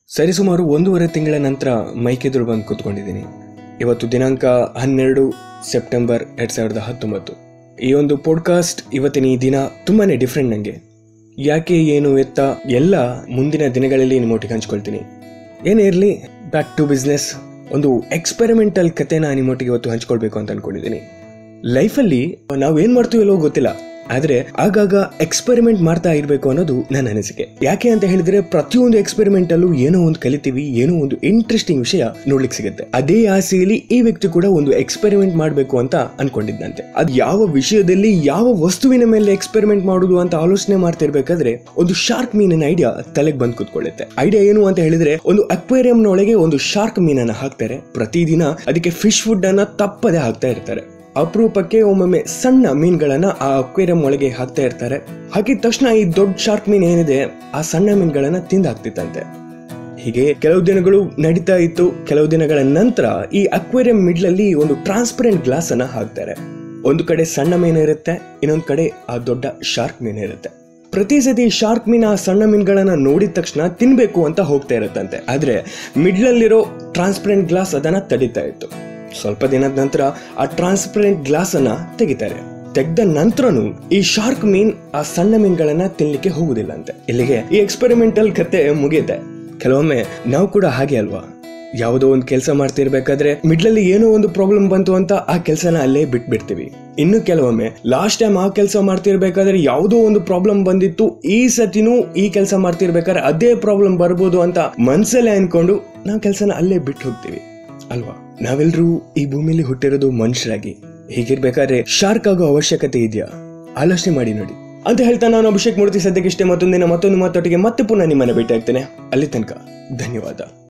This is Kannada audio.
ಸರಿಸುಮಾರು ಒಂದೂವರೆ ತಿಂಗಳ ನಂತರ ಮೈಕೆದುರು ಬಂದು ಕೂತ್ಕೊಂಡಿದ್ದೀನಿ ಇವತ್ತು ದಿನಾಂಕ ಹನ್ನೆರಡು ಸೆಪ್ಟೆಂಬರ್ ಎರಡು ಸಾವಿರದ ಹತ್ತೊಂಬತ್ತು ಈ ಒಂದು ಪಾಡ್ಕಾಸ್ಟ್ ಇವತ್ತಿನ ಈ ದಿನ ತುಂಬಾನೇ ಡಿಫ್ರೆಂಟ್ ನನಗೆ ಯಾಕೆ ಏನು ಎತ್ತ ಎಲ್ಲ ಮುಂದಿನ ದಿನಗಳಲ್ಲಿ ನಿಮ್ಮೊಟ್ಟಿಗೆ ಹಂಚ್ಕೊಳ್ತೀನಿ ಏನೇ ಇರಲಿ ಬ್ಯಾಕ್ ಟು ಬಿಸ್ನೆಸ್ ಒಂದು ಎಕ್ಸ್ಪೆರಿಮೆಂಟಲ್ ಕತೆನ ನಿಮ್ಮೊಟ್ಟಿಗೆ ಇವತ್ತು ಹಂಚ್ಕೊಳ್ಬೇಕು ಅಂತ ಅನ್ಕೊಂಡಿದ್ದೀನಿ ಲೈಫಲ್ಲಿ ನಾವು ಏನ್ ಮಾಡ್ತೀವಲ್ಲೋ ಗೊತ್ತಿಲ್ಲ ಆದ್ರೆ ಆಗಾಗ ಎಕ್ಸ್ಪೆರಿಮೆಂಟ್ ಮಾಡ್ತಾ ಇರಬೇಕು ಅನ್ನೋದು ನನ್ನ ಅನಿಸಿಕೆ ಯಾಕೆ ಅಂತ ಹೇಳಿದ್ರೆ ಪ್ರತಿಯೊಂದು ಎಕ್ಸ್ಪೆರಿಮೆಂಟ್ ಅಲ್ಲೂ ಏನೋ ಒಂದು ಕಲಿತೀವಿ ಏನೋ ಒಂದು ಇಂಟ್ರೆಸ್ಟಿಂಗ್ ವಿಷಯ ನೋಡ್ಲಿಕ್ಕೆ ಸಿಗುತ್ತೆ ಅದೇ ಆಸೆಯಲ್ಲಿ ಈ ವ್ಯಕ್ತಿ ಕೂಡ ಒಂದು ಎಕ್ಸ್ಪೆರಿಮೆಂಟ್ ಮಾಡಬೇಕು ಅಂತ ಅನ್ಕೊಂಡಿದ್ದಂತೆ ಅದ್ ಯಾವ ವಿಷಯದಲ್ಲಿ ಯಾವ ವಸ್ತುವಿನ ಮೇಲೆ ಎಕ್ಸ್ಪೆರಿಮೆಂಟ್ ಮಾಡುದು ಅಂತ ಆಲೋಚನೆ ಮಾಡ್ತಿರ್ಬೇಕಾದ್ರೆ ಒಂದು ಶಾರ್ಕ್ ಮೀನಿನ ಐಡಿಯಾ ತಲೆಗೆ ಬಂದು ಕೂತ್ಕೊಳ್ಳುತ್ತೆ ಐಡಿಯಾ ಏನು ಅಂತ ಹೇಳಿದ್ರೆ ಒಂದು ಅಕ್ವೇರಿಯಂ ನೊಳಗೆ ಒಂದು ಶಾರ್ಕ್ ಮೀನನ್ನ ಹಾಕ್ತಾರೆ ಪ್ರತಿದಿನ ಅದಕ್ಕೆ ಫಿಶ್ ಫುಡ್ ಅನ್ನ ತಪ್ಪದೆ ಹಾಕ್ತಾ ಇರ್ತಾರೆ ಅಪರೂಪಕ್ಕೆ ಒಮ್ಮೊಮ್ಮೆ ಸಣ್ಣ ಮೀನ್ಗಳನ್ನ ಆ ಅಕ್ವೇರಿಯಂ ಒಳಗೆ ಹಾಕ್ತಾ ಇರ್ತಾರೆ ಹಾಕಿದ ತಕ್ಷಣ ಈ ದೊಡ್ಡ ಶಾರ್ಕ್ ಮೀನ್ ಏನಿದೆ ಆ ಸಣ್ಣ ಮೀನ್ಗಳನ್ನ ತಿಂದಾಕ್ತಿತ್ತಂತೆ ಹೀಗೆ ಕೆಲವು ದಿನಗಳು ನಡೀತಾ ಇತ್ತು ಕೆಲವು ದಿನಗಳ ನಂತರ ಈ ಅಕ್ವೇರಿಯಂ ಮಿಡ್ಲಲ್ಲಿ ಒಂದು ಟ್ರಾನ್ಸ್ಪರೆಂಟ್ ಗ್ಲಾಸ್ ಅನ್ನ ಹಾಕ್ತಾರೆ ಒಂದು ಕಡೆ ಸಣ್ಣ ಮೀನು ಇರುತ್ತೆ ಇನ್ನೊಂದು ಕಡೆ ಆ ದೊಡ್ಡ ಶಾರ್ಕ್ ಮೀನು ಇರುತ್ತೆ ಪ್ರತಿ ಸತಿ ಶಾರ್ಕ್ ಮೀನ್ ಆ ಸಣ್ಣ ಮೀನುಗಳನ್ನ ನೋಡಿದ ತಕ್ಷಣ ತಿನ್ಬೇಕು ಅಂತ ಹೋಗ್ತಾ ಇರುತ್ತಂತೆ ಆದ್ರೆ ಮಿಡ್ಲಲ್ಲಿರೋ ಟ್ರಾನ್ಸ್ಪರೆಂಟ್ ಗ್ಲಾಸ್ ಅದನ್ನ ತಡಿತಾ ಇತ್ತು ಸ್ವಲ್ಪ ದಿನದ ನಂತರ ಆ ಟ್ರಾನ್ಸ್ಪರೆಂಟ್ ಗ್ಲಾಸ್ ಅನ್ನ ತೆಗಿತಾರೆ ತೆಗ್ದ ನಂತರನು ಈ ಶಾರ್ಕ್ ಮೀನ್ ಆ ಸಣ್ಣ ಮೀನ್ಗಳನ್ನ ತಿನ್ಲಿಕ್ಕೆ ಹೋಗುದಿಲ್ಲ ಅಂತೆ ಇಲ್ಲಿಗೆ ಈ ಎಕ್ಸ್ಪೆರಿಮೆಂಟಲ್ ಕತೆ ಮುಗಿಯುತ್ತೆ ಕೆಲವೊಮ್ಮೆ ನಾವು ಕೂಡ ಹಾಗೆ ಅಲ್ವಾ ಯಾವುದೋ ಒಂದು ಕೆಲಸ ಮಾಡ್ತಿರ್ಬೇಕಾದ್ರೆ ಮಿಡ್ಲಲ್ಲಿ ಏನೋ ಒಂದು ಪ್ರಾಬ್ಲಮ್ ಬಂತು ಅಂತ ಆ ಕೆಲಸನ ಅಲ್ಲೇ ಬಿಟ್ಬಿಡ್ತೀವಿ ಇನ್ನು ಕೆಲವೊಮ್ಮೆ ಲಾಸ್ಟ್ ಟೈಮ್ ಆ ಕೆಲಸ ಮಾಡ್ತಿರ್ಬೇಕಾದ್ರೆ ಯಾವುದೋ ಒಂದು ಪ್ರಾಬ್ಲಮ್ ಬಂದಿತ್ತು ಈ ಸತಿನೂ ಈ ಕೆಲಸ ಮಾಡ್ತಿರ್ಬೇಕಾದ್ರೆ ಅದೇ ಪ್ರಾಬ್ಲಮ್ ಬರ್ಬೋದು ಅಂತ ಮನ್ಸಲ್ಲೇ ಅನ್ಕೊಂಡು ನಾವು ಕೆಲಸನ ಅಲ್ಲೇ ಬಿಟ್ಟು ಹೋಗ್ತೀವಿ ಅಲ್ವಾ ನಾವೆಲ್ಲರೂ ಈ ಭೂಮಿಲಿ ಹುಟ್ಟಿರೋದು ಮನುಷ್ಯರಾಗಿ ಹೀಗಿರ್ಬೇಕಾದ್ರೆ ಶಾರ್ಕ್ ಆಗೋ ಅವಶ್ಯಕತೆ ಇದೆಯಾ ಆಲೋಚನೆ ಮಾಡಿ ನೋಡಿ ಅಂತ ಹೇಳ್ತಾ ನಾನು ಅಭಿಷೇಕ್ ಮೂರ್ತಿ ಸದ್ಯಕ್ಕೆ ಇಷ್ಟೇ ಮತ್ತೊಂದಿನ ಮತ್ತೊಂದು ಮಾತೊಟ್ಟಿಗೆ ಮತ್ತೆ ಪುನಃ ನಿಮ್ಮನ್ನ ಭೇಟಿ ಆಗ್ತೇನೆ ಅಲ್ಲಿ ತನಕ ಧನ್ಯವಾದ